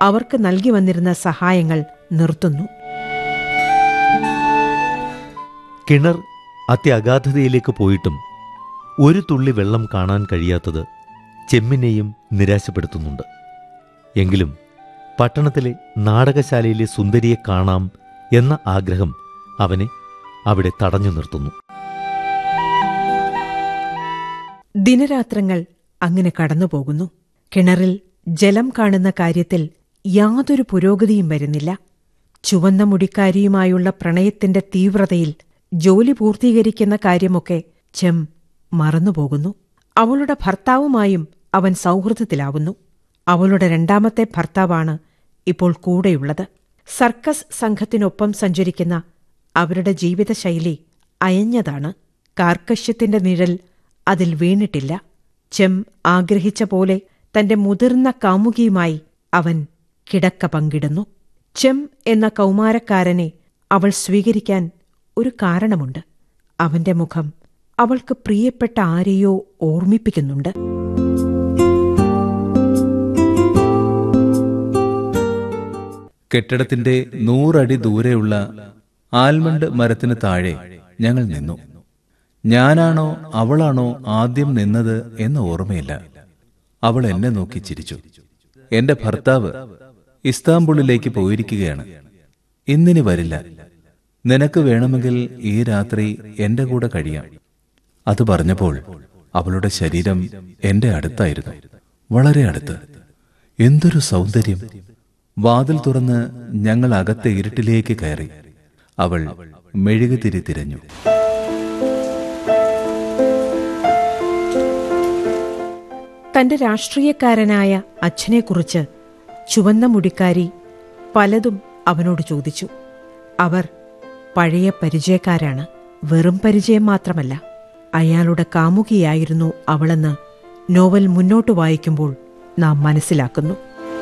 അവർക്ക് നൽകി വന്നിരുന്ന സഹായങ്ങൾ നിർത്തുന്നു കിണർ അത്യഗാധതയിലേക്ക് പോയിട്ടും ഒരു തുള്ളി വെള്ളം കാണാൻ കഴിയാത്തത് ചെമ്മിനെയും നിരാശപ്പെടുത്തുന്നുണ്ട് എങ്കിലും പട്ടണത്തിലെ നാടകശാലയിലെ സുന്ദരിയെ കാണാം എന്ന ആഗ്രഹം അവനെ അവിടെ തടഞ്ഞു നിർത്തുന്നു ദിനരാത്രങ്ങൾ അങ്ങനെ കടന്നുപോകുന്നു കിണറിൽ ജലം കാണുന്ന കാര്യത്തിൽ യാതൊരു പുരോഗതിയും വരുന്നില്ല ചുവന്ന മുടിക്കാരിയുമായുള്ള പ്രണയത്തിന്റെ തീവ്രതയിൽ ജോലി പൂർത്തീകരിക്കുന്ന കാര്യമൊക്കെ ചെം മറന്നുപോകുന്നു അവളുടെ ഭർത്താവുമായും അവൻ സൗഹൃദത്തിലാവുന്നു അവളുടെ രണ്ടാമത്തെ ഭർത്താവാണ് ഇപ്പോൾ കൂടെയുള്ളത് സർക്കസ് സംഘത്തിനൊപ്പം സഞ്ചരിക്കുന്ന അവരുടെ ജീവിതശൈലി അയഞ്ഞതാണ് കാർക്കശ്യത്തിന്റെ നിഴൽ അതിൽ വീണിട്ടില്ല ചെം ആഗ്രഹിച്ച പോലെ തന്റെ മുതിർന്ന കാമുകിയുമായി അവൻ കിടക്ക പങ്കിടുന്നു ചെം എന്ന കൗമാരക്കാരനെ അവൾ സ്വീകരിക്കാൻ ഒരു കാരണമുണ്ട് അവന്റെ മുഖം അവൾക്ക് പ്രിയപ്പെട്ട ആരെയോ ഓർമ്മിപ്പിക്കുന്നുണ്ട് കെട്ടിടത്തിന്റെ നൂറടി ദൂരെയുള്ള ആൽമണ്ട് മരത്തിന് താഴെ ഞങ്ങൾ നിന്നു ഞാനാണോ അവളാണോ ആദ്യം നിന്നത് എന്ന് ഓർമ്മയില്ല അവൾ എന്നെ നോക്കി ചിരിച്ചു എന്റെ ഭർത്താവ് ഇസ്താംബുളിലേക്ക് പോയിരിക്കുകയാണ് ഇന്നിനി വരില്ല നിനക്ക് വേണമെങ്കിൽ ഈ രാത്രി എന്റെ കൂടെ കഴിയാം അത് പറഞ്ഞപ്പോൾ അവളുടെ ശരീരം എന്റെ അടുത്തായിരുന്നു വളരെ അടുത്ത് എന്തൊരു സൗന്ദര്യം വാതിൽ തുറന്ന് ഞങ്ങൾ അകത്തെ ഇരുട്ടിലേക്ക് കയറി അവൾ മെഴുകുതിരി തിരഞ്ഞു തന്റെ രാഷ്ട്രീയക്കാരനായ അച്ഛനെക്കുറിച്ച് ചുവന്ന മുടിക്കാരി പലതും അവനോട് ചോദിച്ചു അവർ പഴയ പരിചയക്കാരാണ് വെറും പരിചയം മാത്രമല്ല അയാളുടെ കാമുകിയായിരുന്നു അവളെന്ന് നോവൽ മുന്നോട്ട് വായിക്കുമ്പോൾ നാം മനസ്സിലാക്കുന്നു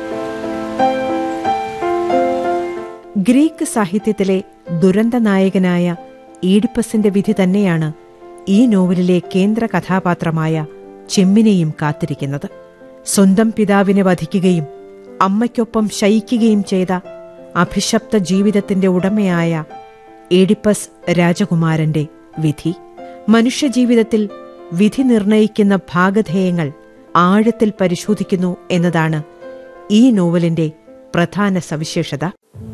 ഗ്രീക്ക് സാഹിത്യത്തിലെ ദുരന്ത നായകനായ ഈഡിപ്പസിന്റെ വിധി തന്നെയാണ് ഈ നോവലിലെ കേന്ദ്ര കഥാപാത്രമായ ചെമ്മിനെയും കാത്തിരിക്കുന്നത് സ്വന്തം പിതാവിനെ വധിക്കുകയും അമ്മയ്ക്കൊപ്പം ശയിക്കുകയും ചെയ്ത അഭിശപ്ത ജീവിതത്തിന്റെ ഉടമയായ ഏഡിപ്പസ് രാജകുമാരന്റെ വിധി മനുഷ്യജീവിതത്തിൽ വിധി നിർണയിക്കുന്ന ഭാഗധേയങ്ങൾ ആഴത്തിൽ പരിശോധിക്കുന്നു എന്നതാണ് ഈ നോവലിന്റെ പ്രധാന സവിശേഷത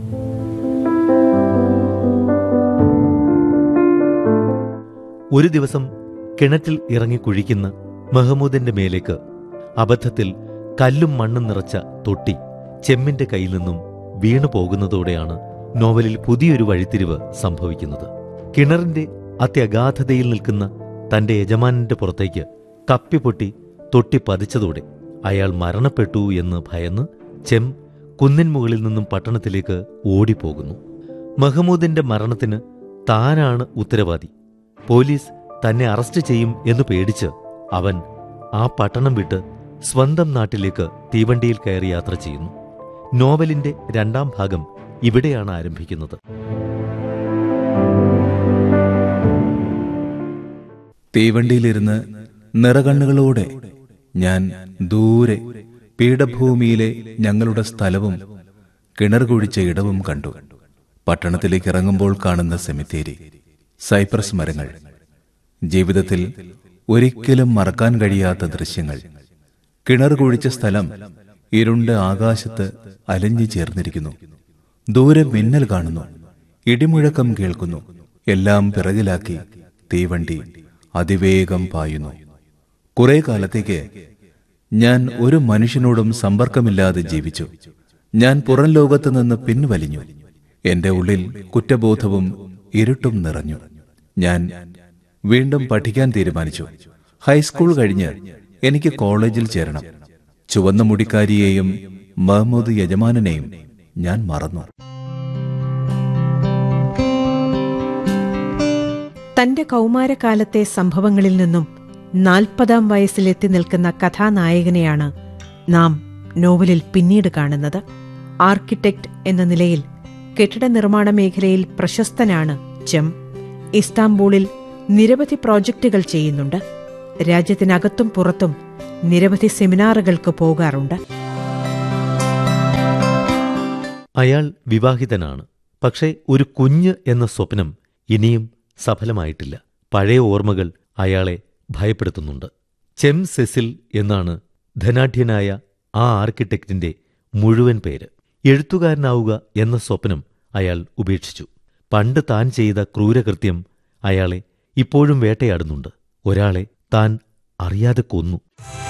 ഒരു ദിവസം കിണറ്റിൽ ഇറങ്ങി കുഴിക്കുന്ന മെഹമ്മൂദിന്റെ മേലേക്ക് അബദ്ധത്തിൽ കല്ലും മണ്ണും നിറച്ച തൊട്ടി ചെമ്മിന്റെ കയ്യിൽ നിന്നും വീണു പോകുന്നതോടെയാണ് നോവലിൽ പുതിയൊരു വഴിത്തിരിവ് സംഭവിക്കുന്നത് കിണറിന്റെ അത്യഗാധതയിൽ നിൽക്കുന്ന തന്റെ യജമാനന്റെ പുറത്തേക്ക് കപ്പിപ്പൊട്ടി തൊട്ടി പതിച്ചതോടെ അയാൾ മരണപ്പെട്ടു എന്ന് ഭയന്ന് ചെം കുന്നിൻ മുകളിൽ നിന്നും പട്ടണത്തിലേക്ക് ഓടിപ്പോകുന്നു മഹമ്മൂദിന്റെ മരണത്തിന് താനാണ് ഉത്തരവാദി പോലീസ് തന്നെ അറസ്റ്റ് ചെയ്യും എന്ന് പേടിച്ച് അവൻ ആ പട്ടണം വിട്ട് സ്വന്തം നാട്ടിലേക്ക് തീവണ്ടിയിൽ കയറി യാത്ര ചെയ്യുന്നു നോവലിന്റെ രണ്ടാം ഭാഗം ഇവിടെയാണ് ആരംഭിക്കുന്നത് തീവണ്ടിയിലിരുന്ന് നിറകണ്ണുകളോടെ ഞാൻ ദൂരെ പീഠഭൂമിയിലെ ഞങ്ങളുടെ സ്ഥലവും കിണർ കുഴിച്ച ഇടവും കണ്ടു പട്ടണത്തിലേക്ക് ഇറങ്ങുമ്പോൾ കാണുന്ന സെമിത്തേരി സൈപ്രസ് മരങ്ങൾ ജീവിതത്തിൽ ഒരിക്കലും മറക്കാൻ കഴിയാത്ത ദൃശ്യങ്ങൾ കിണർ കുഴിച്ച സ്ഥലം ഇരുണ്ട ആകാശത്ത് അലഞ്ഞു ചേർന്നിരിക്കുന്നു ദൂരെ മിന്നൽ കാണുന്നു ഇടിമുഴക്കം കേൾക്കുന്നു എല്ലാം പിറകിലാക്കി തീവണ്ടി അതിവേഗം പായുന്നു കുറെ കാലത്തേക്ക് ഞാൻ ഒരു മനുഷ്യനോടും സമ്പർക്കമില്ലാതെ ജീവിച്ചു ഞാൻ പുറം ലോകത്ത് നിന്ന് പിൻവലിഞ്ഞു എന്റെ ഉള്ളിൽ കുറ്റബോധവും ഇരുട്ടും നിറഞ്ഞു ഞാൻ വീണ്ടും പഠിക്കാൻ തീരുമാനിച്ചു ഹൈസ്കൂൾ കഴിഞ്ഞ് എനിക്ക് കോളേജിൽ ചേരണം ചുവന്ന മുടിക്കാരിയെയും മഹമ്മൂദ് യജമാനനെയും ഞാൻ മറന്നു തന്റെ കൗമാരകാലത്തെ സംഭവങ്ങളിൽ നിന്നും നാൽപ്പതാം വയസ്സിലെത്തി നിൽക്കുന്ന കഥാനായകനെയാണ് നാം നോവലിൽ പിന്നീട് കാണുന്നത് ആർക്കിടെക്ട് എന്ന നിലയിൽ കെട്ടിട നിർമ്മാണ മേഖലയിൽ പ്രശസ്തനാണ് ചെം ഇസ്താംബൂളിൽ നിരവധി പ്രോജക്റ്റുകൾ ചെയ്യുന്നുണ്ട് രാജ്യത്തിനകത്തും പുറത്തും നിരവധി സെമിനാറുകൾക്ക് പോകാറുണ്ട് അയാൾ വിവാഹിതനാണ് പക്ഷേ ഒരു കുഞ്ഞ് എന്ന സ്വപ്നം ഇനിയും സഫലമായിട്ടില്ല പഴയ ഓർമ്മകൾ അയാളെ ഭയപ്പെടുത്തുന്നുണ്ട് ചെം സെസിൽ എന്നാണ് ധനാഢ്യനായ ആ ആർക്കിടെക്റ്റിന്റെ മുഴുവൻ പേര് എഴുത്തുകാരനാവുക എന്ന സ്വപ്നം അയാൾ ഉപേക്ഷിച്ചു പണ്ട് താൻ ചെയ്ത ക്രൂരകൃത്യം അയാളെ ഇപ്പോഴും വേട്ടയാടുന്നുണ്ട് ഒരാളെ താൻ അറിയാതെ കൊന്നു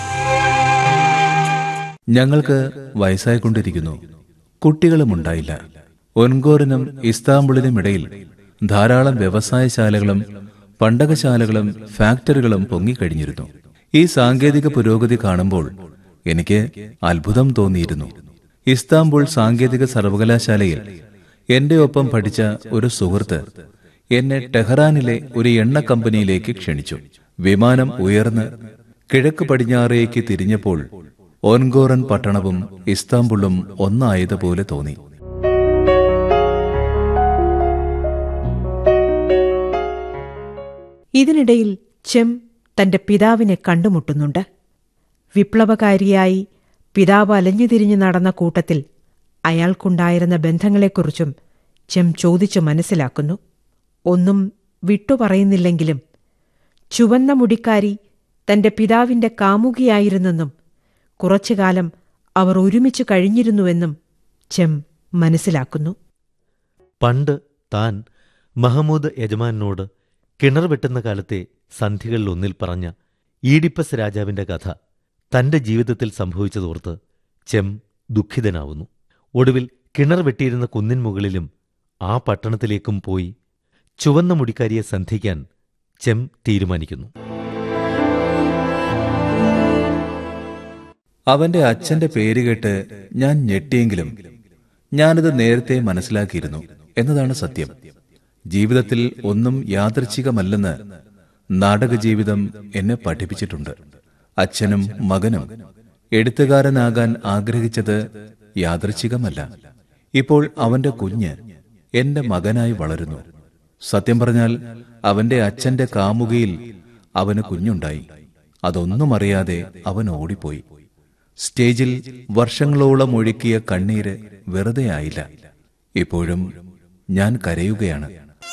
ഞങ്ങൾക്ക് വയസ്സായിക്കൊണ്ടിരിക്കുന്നു കുട്ടികളുമുണ്ടായില്ല ഒൻഗോറിനും ഇസ്താംബുളിനും ഇടയിൽ ധാരാളം വ്യവസായശാലകളും പണ്ടകശാലകളും ഫാക്ടറികളും പൊങ്ങിക്കഴിഞ്ഞിരുന്നു ഈ സാങ്കേതിക പുരോഗതി കാണുമ്പോൾ എനിക്ക് അത്ഭുതം തോന്നിയിരുന്നു ഇസ്താംബുൾ സാങ്കേതിക സർവകലാശാലയിൽ എന്റെ ഒപ്പം പഠിച്ച ഒരു സുഹൃത്ത് എന്നെ ടെഹ്റാനിലെ ഒരു എണ്ണ കമ്പനിയിലേക്ക് ക്ഷണിച്ചു വിമാനം ഉയർന്ന് കിഴക്ക് പടിഞ്ഞാറേക്ക് തിരിഞ്ഞപ്പോൾ ഓൻഗോറൻ പട്ടണവും ഇസ്താംബുളും ഒന്നായതുപോലെ തോന്നി ഇതിനിടയിൽ ചെം തന്റെ പിതാവിനെ കണ്ടുമുട്ടുന്നുണ്ട് വിപ്ലവകാരിയായി പിതാവ് അലഞ്ഞുതിരിഞ്ഞു നടന്ന കൂട്ടത്തിൽ അയാൾക്കുണ്ടായിരുന്ന ബന്ധങ്ങളെക്കുറിച്ചും ചെം ചോദിച്ചു മനസ്സിലാക്കുന്നു ഒന്നും വിട്ടുപറയുന്നില്ലെങ്കിലും ചുവന്ന മുടിക്കാരി തന്റെ പിതാവിന്റെ കാമുകിയായിരുന്നെന്നും കുറച്ചുകാലം അവർ ഒരുമിച്ച് കഴിഞ്ഞിരുന്നുവെന്നും ചെം മനസ്സിലാക്കുന്നു പണ്ട് താൻ മഹമ്മൂദ് യജമാനോട് കിണർ വെട്ടുന്ന കാലത്തെ സന്ധികളിലൊന്നിൽ പറഞ്ഞ ഈഡിപ്പസ് രാജാവിന്റെ കഥ തന്റെ ജീവിതത്തിൽ സംഭവിച്ചതോർത്ത് ചെം ദുഃഖിതനാവുന്നു ഒടുവിൽ കിണർ വെട്ടിയിരുന്ന കുന്നിൻ മുകളിലും ആ പട്ടണത്തിലേക്കും പോയി ചുവന്ന മുടിക്കാരിയെ സന്ധിക്കാൻ ചെം തീരുമാനിക്കുന്നു അവന്റെ അച്ഛന്റെ പേര് കേട്ട് ഞാൻ ഞെട്ടിയെങ്കിലും ഞാനത് നേരത്തെ മനസ്സിലാക്കിയിരുന്നു എന്നതാണ് സത്യം ജീവിതത്തിൽ ഒന്നും യാദൃച്ഛികമല്ലെന്ന് നാടക ജീവിതം എന്നെ പഠിപ്പിച്ചിട്ടുണ്ട് അച്ഛനും മകനും എഴുത്തുകാരനാകാൻ ആഗ്രഹിച്ചത് യാദൃച്ഛികമല്ല ഇപ്പോൾ അവന്റെ കുഞ്ഞ് എന്റെ മകനായി വളരുന്നു സത്യം പറഞ്ഞാൽ അവന്റെ അച്ഛന്റെ കാമുകയിൽ അവന് കുഞ്ഞുണ്ടായി അതൊന്നും അറിയാതെ അവൻ ഓടിപ്പോയി സ്റ്റേജിൽ വർഷങ്ങളോളം ഒഴുക്കിയ കണ്ണീര് വെറുതെ ആയില്ല ഇപ്പോഴും ഞാൻ കരയുകയാണ്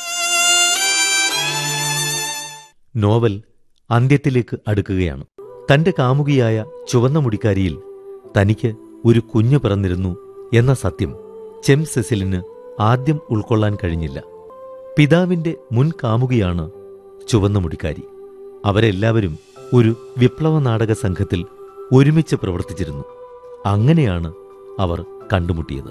നോവൽ അന്ത്യത്തിലേക്ക് അടുക്കുകയാണ് തന്റെ കാമുകിയായ ചുവന്ന മുടിക്കാരിയിൽ തനിക്ക് ഒരു കുഞ്ഞു പിറന്നിരുന്നു എന്ന സത്യം ചെം സെസിലിന് ആദ്യം ഉൾക്കൊള്ളാൻ കഴിഞ്ഞില്ല പിതാവിന്റെ മുൻ കാമുകിയാണ് ചുവന്ന മുടിക്കാരി അവരെല്ലാവരും ഒരു വിപ്ലവ നാടക സംഘത്തിൽ ഒരുമിച്ച് പ്രവർത്തിച്ചിരുന്നു അങ്ങനെയാണ് അവർ കണ്ടുമുട്ടിയത്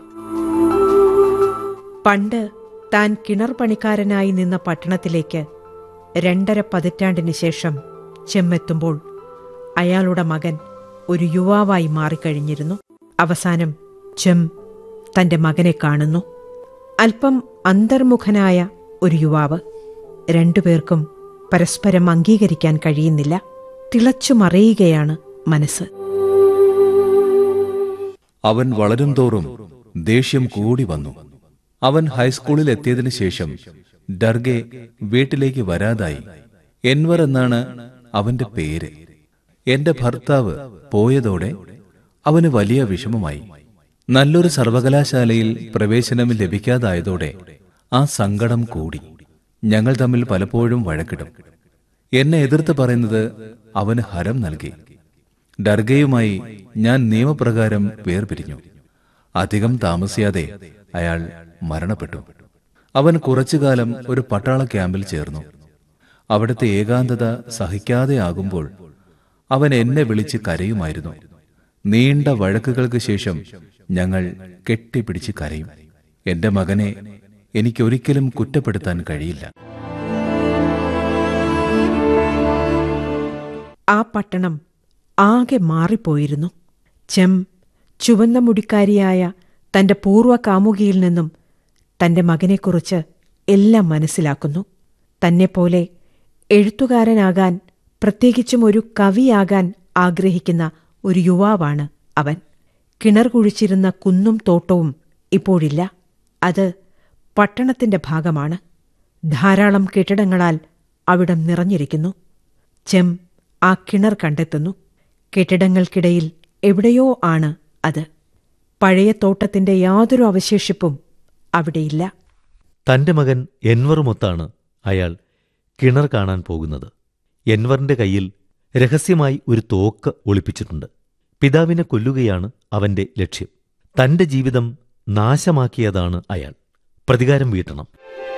പണ്ട് താൻ കിണർ പണിക്കാരനായി നിന്ന പട്ടണത്തിലേക്ക് രണ്ടര പതിറ്റാണ്ടിന് ശേഷം ചെമ്മെത്തുമ്പോൾ അയാളുടെ മകൻ ഒരു യുവാവായി മാറിക്കഴിഞ്ഞിരുന്നു അവസാനം ചെം തന്റെ മകനെ കാണുന്നു അല്പം അന്തർമുഖനായ ഒരു യുവാവ് രണ്ടുപേർക്കും പരസ്പരം അംഗീകരിക്കാൻ കഴിയുന്നില്ല തിളച്ചു മറയുകയാണ് മനസ്സ് അവൻ വളരും തോറും ദേഷ്യം കൂടി വന്നു അവൻ ഹൈസ്കൂളിൽ എത്തിയതിനു ശേഷം ഡർഗെ വീട്ടിലേക്ക് വരാതായി എൻവർ എന്നാണ് അവന്റെ പേര് എന്റെ ഭർത്താവ് പോയതോടെ അവന് വലിയ വിഷമമായി നല്ലൊരു സർവകലാശാലയിൽ പ്രവേശനം ലഭിക്കാതായതോടെ ആ സങ്കടം കൂടി ഞങ്ങൾ തമ്മിൽ പലപ്പോഴും വഴക്കിടും എന്നെ എതിർത്ത് പറയുന്നത് അവന് ഹരം നൽകി ഡർഗയുമായി ഞാൻ നിയമപ്രകാരം വേർപിരിഞ്ഞു അധികം താമസിയാതെ അയാൾ മരണപ്പെട്ടു അവൻ കുറച്ചുകാലം ഒരു പട്ടാള ക്യാമ്പിൽ ചേർന്നു അവിടുത്തെ ഏകാന്തത സഹിക്കാതെയാകുമ്പോൾ അവൻ എന്നെ വിളിച്ച് കരയുമായിരുന്നു നീണ്ട വഴക്കുകൾക്ക് ശേഷം ഞങ്ങൾ കെട്ടിപ്പിടിച്ച് കരയും എന്റെ മകനെ എനിക്കൊരിക്കലും കുറ്റപ്പെടുത്താൻ കഴിയില്ല ആ പട്ടണം ആകെ മാറിപ്പോയിരുന്നു ചെം ചുവന്ന മുടിക്കാരിയായ തന്റെ പൂർവ്വ കാമുകിയിൽ നിന്നും തന്റെ മകനെക്കുറിച്ച് എല്ലാം മനസ്സിലാക്കുന്നു തന്നെപ്പോലെ എഴുത്തുകാരനാകാൻ പ്രത്യേകിച്ചും ഒരു കവിയാകാൻ ആഗ്രഹിക്കുന്ന ഒരു യുവാവാണ് അവൻ കിണർ കുഴിച്ചിരുന്ന കുന്നും തോട്ടവും ഇപ്പോഴില്ല അത് പട്ടണത്തിന്റെ ഭാഗമാണ് ധാരാളം കെട്ടിടങ്ങളാൽ അവിടം നിറഞ്ഞിരിക്കുന്നു ചെം ആ കിണർ കണ്ടെത്തുന്നു കെട്ടിടങ്ങൾക്കിടയിൽ എവിടെയോ ആണ് അത് പഴയ തോട്ടത്തിന്റെ യാതൊരു അവശേഷിപ്പും അവിടെയില്ല തന്റെ മകൻ എൻവറുമൊത്താണ് അയാൾ കിണർ കാണാൻ പോകുന്നത് എൻവറിന്റെ കയ്യിൽ രഹസ്യമായി ഒരു തോക്ക് ഒളിപ്പിച്ചിട്ടുണ്ട് പിതാവിനെ കൊല്ലുകയാണ് അവന്റെ ലക്ഷ്യം തന്റെ ജീവിതം നാശമാക്കിയതാണ് അയാൾ പ്രതികാരം വീട്ടണം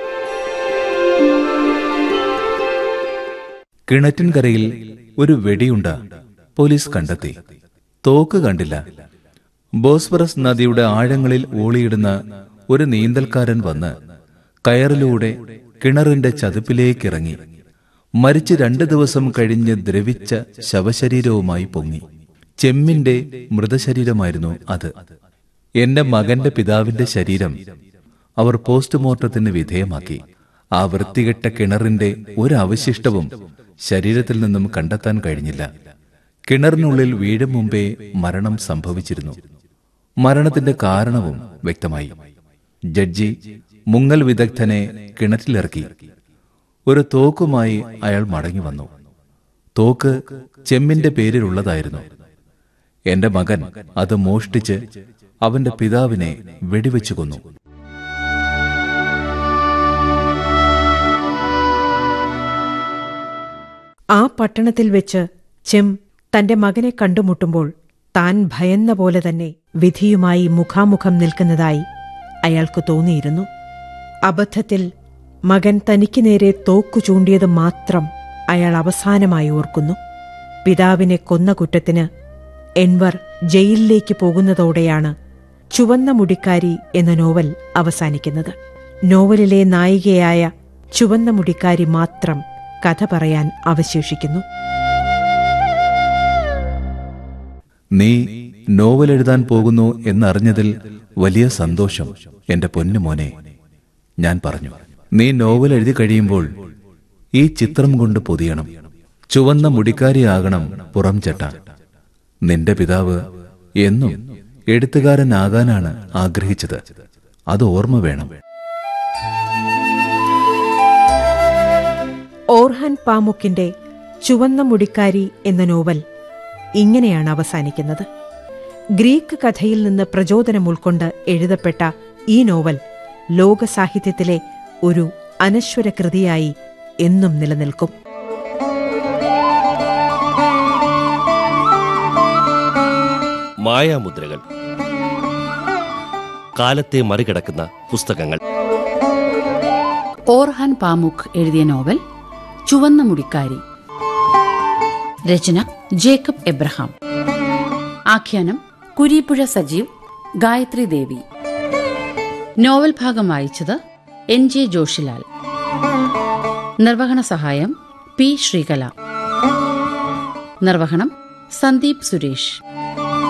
കിണറ്റിൻകരയിൽ ഒരു വെടിയുണ്ട പോലീസ് കണ്ടെത്തി തോക്ക് കണ്ടില്ല ബോസ്ഫറസ് നദിയുടെ ആഴങ്ങളിൽ ഊളിയിടുന്ന ഒരു നീന്തൽക്കാരൻ വന്ന് കയറിലൂടെ കിണറിന്റെ ചതുപ്പിലേക്കിറങ്ങി മരിച്ച് രണ്ടു ദിവസം കഴിഞ്ഞ് ദ്രവിച്ച ശവശരീരവുമായി പൊങ്ങി ചെമ്മിന്റെ മൃതശരീരമായിരുന്നു അത് എന്റെ മകന്റെ പിതാവിന്റെ ശരീരം അവർ പോസ്റ്റ്മോർട്ടത്തിന് വിധേയമാക്കി ആ വൃത്തികെട്ട കിണറിന്റെ ഒരു അവശിഷ്ടവും ശരീരത്തിൽ നിന്നും കണ്ടെത്താൻ കഴിഞ്ഞില്ല കിണറിനുള്ളിൽ വീഴും മുമ്പേ മരണം സംഭവിച്ചിരുന്നു മരണത്തിന്റെ കാരണവും വ്യക്തമായി ജഡ്ജി മുങ്ങൽ വിദഗ്ധനെ കിണറ്റിലിറക്കി ഒരു തോക്കുമായി അയാൾ മടങ്ങി വന്നു തോക്ക് ചെമ്മിന്റെ പേരിലുള്ളതായിരുന്നു എന്റെ മകൻ അത് മോഷ്ടിച്ച് അവന്റെ പിതാവിനെ വെടിവെച്ചു കൊന്നു ആ പട്ടണത്തിൽ വെച്ച് ചെം തന്റെ മകനെ കണ്ടുമുട്ടുമ്പോൾ താൻ ഭയന്ന പോലെ തന്നെ വിധിയുമായി മുഖാമുഖം നിൽക്കുന്നതായി അയാൾക്ക് തോന്നിയിരുന്നു അബദ്ധത്തിൽ മകൻ തനിക്ക് നേരെ തോക്കു ചൂണ്ടിയത് മാത്രം അയാൾ അവസാനമായി ഓർക്കുന്നു പിതാവിനെ കൊന്ന കുറ്റത്തിന് എൻവർ ജയിലിലേക്ക് പോകുന്നതോടെയാണ് ചുവന്ന മുടിക്കാരി എന്ന നോവൽ അവസാനിക്കുന്നത് നോവലിലെ നായികയായ ചുവന്ന മുടിക്കാരി മാത്രം കഥ പറയാൻ അവശേഷിക്കുന്നു നീ നോവൽ എഴുതാൻ പോകുന്നു എന്നറിഞ്ഞതിൽ വലിയ സന്തോഷം എന്റെ പൊന്നു മോനെ ഞാൻ പറഞ്ഞു നീ നോവൽ എഴുതി കഴിയുമ്പോൾ ഈ ചിത്രം കൊണ്ട് പൊതിയണം ചുവന്ന മുടിക്കാരിയാകണം പുറം ചട്ട നിന്റെ പിതാവ് എന്നും എഴുത്തുകാരനാകാനാണ് ആഗ്രഹിച്ചത് അത് ഓർമ്മ വേണം ഓർഹാൻ പാമുക്കിന്റെ ചുവന്ന മുടിക്കാരി എന്ന നോവൽ ഇങ്ങനെയാണ് അവസാനിക്കുന്നത് ഗ്രീക്ക് കഥയിൽ നിന്ന് പ്രചോദനം ഉൾക്കൊണ്ട് എഴുതപ്പെട്ട ഈ നോവൽ ലോക സാഹിത്യത്തിലെ ഒരു അനശ്വര കൃതിയായി എന്നും നിലനിൽക്കും മായാമുദ്രകൾ കാലത്തെ മറികടക്കുന്ന പുസ്തകങ്ങൾ ഓർഹാൻ പാമുക്ക് എഴുതിയ നോവൽ ചുവന്ന മുടിക്കാരി രചന ജേക്കബ് എബ്രഹാം ആഖ്യാനം കുരീപ്പുഴ സജീവ് ഗായത്രി ദേവി നോവൽ ഭാഗം വായിച്ചത് എൻ ജെ ജോഷിലാൽ നിർവഹണ സഹായം പി ശ്രീകല നിർവഹണം സന്ദീപ് സുരേഷ്